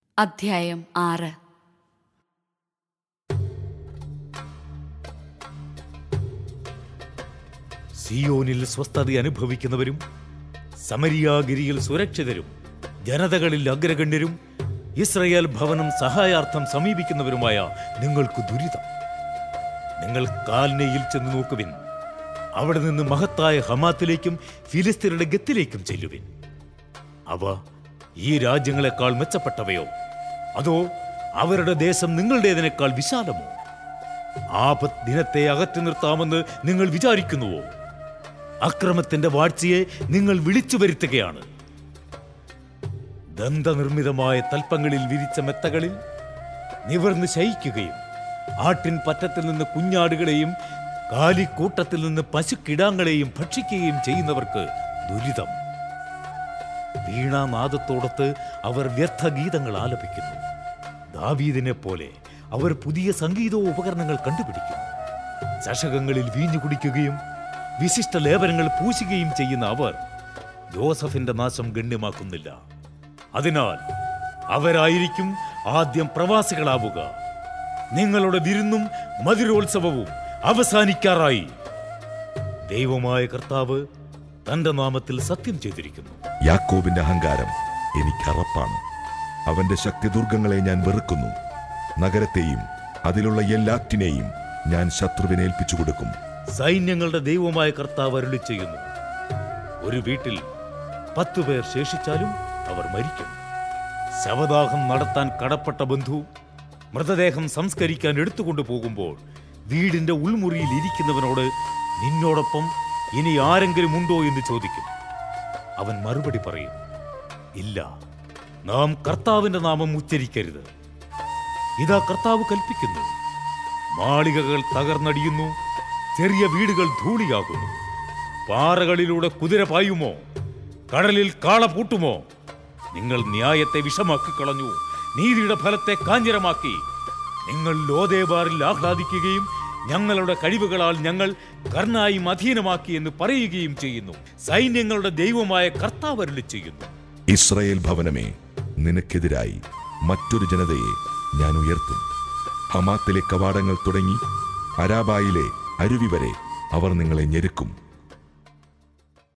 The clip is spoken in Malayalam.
അധ്യായം ആറ് സിയോനിൽ സ്വസ്ഥത അനുഭവിക്കുന്നവരും സമരിയാഗിരിയിൽ സുരക്ഷിതരും ജനതകളിൽ അഗ്രഗണ്യരും ഇസ്രയേൽ ഭവനം സഹായാർത്ഥം സമീപിക്കുന്നവരുമായ നിങ്ങൾക്ക് ദുരിതം നിങ്ങൾ കാൽനയിൽ ചെന്ന് നോക്കുവിൻ അവിടെ നിന്ന് മഹത്തായ ഹമാത്തിലേക്കും ഫിലിസ്തീനയുടെ ഗത്തിലേക്കും ചെല്ലുവിൻ അവ ഈ രാജ്യങ്ങളെക്കാൾ മെച്ചപ്പെട്ടവയോ അതോ അവരുടെ ദേശം നിങ്ങളുടേതിനേക്കാൾ വിശാലമോ ആപത്ത് ദിനത്തെ അകറ്റി നിർത്താമെന്ന് നിങ്ങൾ വിചാരിക്കുന്നുവോ അക്രമത്തിന്റെ വാഴ്ചയെ നിങ്ങൾ വിളിച്ചു വരുത്തുകയാണ് ദന്തനിർമ്മിതമായ തൽപ്പങ്ങളിൽ വിരിച്ച മെത്തകളിൽ നിവർന്ന് ശയിക്കുകയും ആട്ടിൻ പറ്റത്തിൽ നിന്ന് കുഞ്ഞാടുകളെയും കാലിക്കൂട്ടത്തിൽ നിന്ന് പശുക്കിടാങ്ങളെയും ഭക്ഷിക്കുകയും ചെയ്യുന്നവർക്ക് ദുരിതം വീണാനാദത്തോടത്ത് അവർ വ്യർത്ഥഗീതങ്ങൾ ആലപിക്കുന്നു ദാവീദിനെ പോലെ അവർ പുതിയ സംഗീത ഉപകരണങ്ങൾ കണ്ടുപിടിക്കും ചഷകങ്ങളിൽ വീഞ്ഞു കുടിക്കുകയും വിശിഷ്ട ലേപനങ്ങൾ പൂശുകയും ചെയ്യുന്ന അവർ ജോസഫിന്റെ നാശം ഗണ്യമാക്കുന്നില്ല അതിനാൽ അവരായിരിക്കും ആദ്യം പ്രവാസികളാവുക നിങ്ങളുടെ വിരുന്നും മധുരോത്സവവും അവസാനിക്കാറായി ദൈവമായ കർത്താവ് തന്റെ നാമത്തിൽ സത്യം ചെയ്തിരിക്കുന്നു യാക്കോബിന്റെ അഹങ്കാരം എനിക്ക് അറപ്പാണ് അവന്റെ ശക്തിദുർഗങ്ങളെ ഞാൻ വെറുക്കുന്നു നഗരത്തെയും അതിലുള്ള എല്ലാറ്റിനെയും ഞാൻ ശത്രുവിനെ ഏൽപ്പിച്ചു കൊടുക്കും സൈന്യങ്ങളുടെ ദൈവമായ കർത്താവ് അരുളി ചെയ്യുന്നു ഒരു വീട്ടിൽ പത്തു പേർ ശേഷിച്ചാലും അവർ മരിക്കും ശവദാഹം നടത്താൻ കടപ്പെട്ട ബന്ധു മൃതദേഹം സംസ്കരിക്കാൻ എടുത്തുകൊണ്ടു പോകുമ്പോൾ വീടിന്റെ ഉൾമുറിയിൽ ഇരിക്കുന്നവനോട് നിന്നോടൊപ്പം ഇനി ആരെങ്കിലും ഉണ്ടോ എന്ന് ചോദിക്കും അവൻ മറുപടി പറയും ഇല്ല നാം കർത്താവിന്റെ നാമം ഉച്ചരിക്കരുത് ഇതാ കർത്താവ് കൽപ്പിക്കുന്നു മാളികകൾ തകർന്നടിയുന്നു ചെറിയ വീടുകൾ ധൂളിയാകുന്നു പാറകളിലൂടെ കുതിര പായുമോ കടലിൽ കാള പൂട്ടുമോ നിങ്ങൾ ന്യായത്തെ വിഷമാക്കി കളഞ്ഞു നീതിയുടെ ഫലത്തെ കാഞ്ഞിരമാക്കി നിങ്ങൾ ലോദേബാറിൽ ആഹ്ലാദിക്കുകയും ഞങ്ങളുടെ കഴിവുകളാൽ ഞങ്ങൾ കർണായും അധീനമാക്കി എന്ന് പറയുകയും ചെയ്യുന്നു സൈന്യങ്ങളുടെ ദൈവമായ കർത്താവ് അരുളി ചെയ്യുന്നു ഇസ്രയേൽ ഭവനമേ നിനക്കെതിരായി മറ്റൊരു ജനതയെ ഞാൻ ഉയർത്തും ഹമാത്തിലെ കവാടങ്ങൾ തുടങ്ങി അരാബായിലെ അരുവി വരെ അവർ നിങ്ങളെ ഞെരുക്കും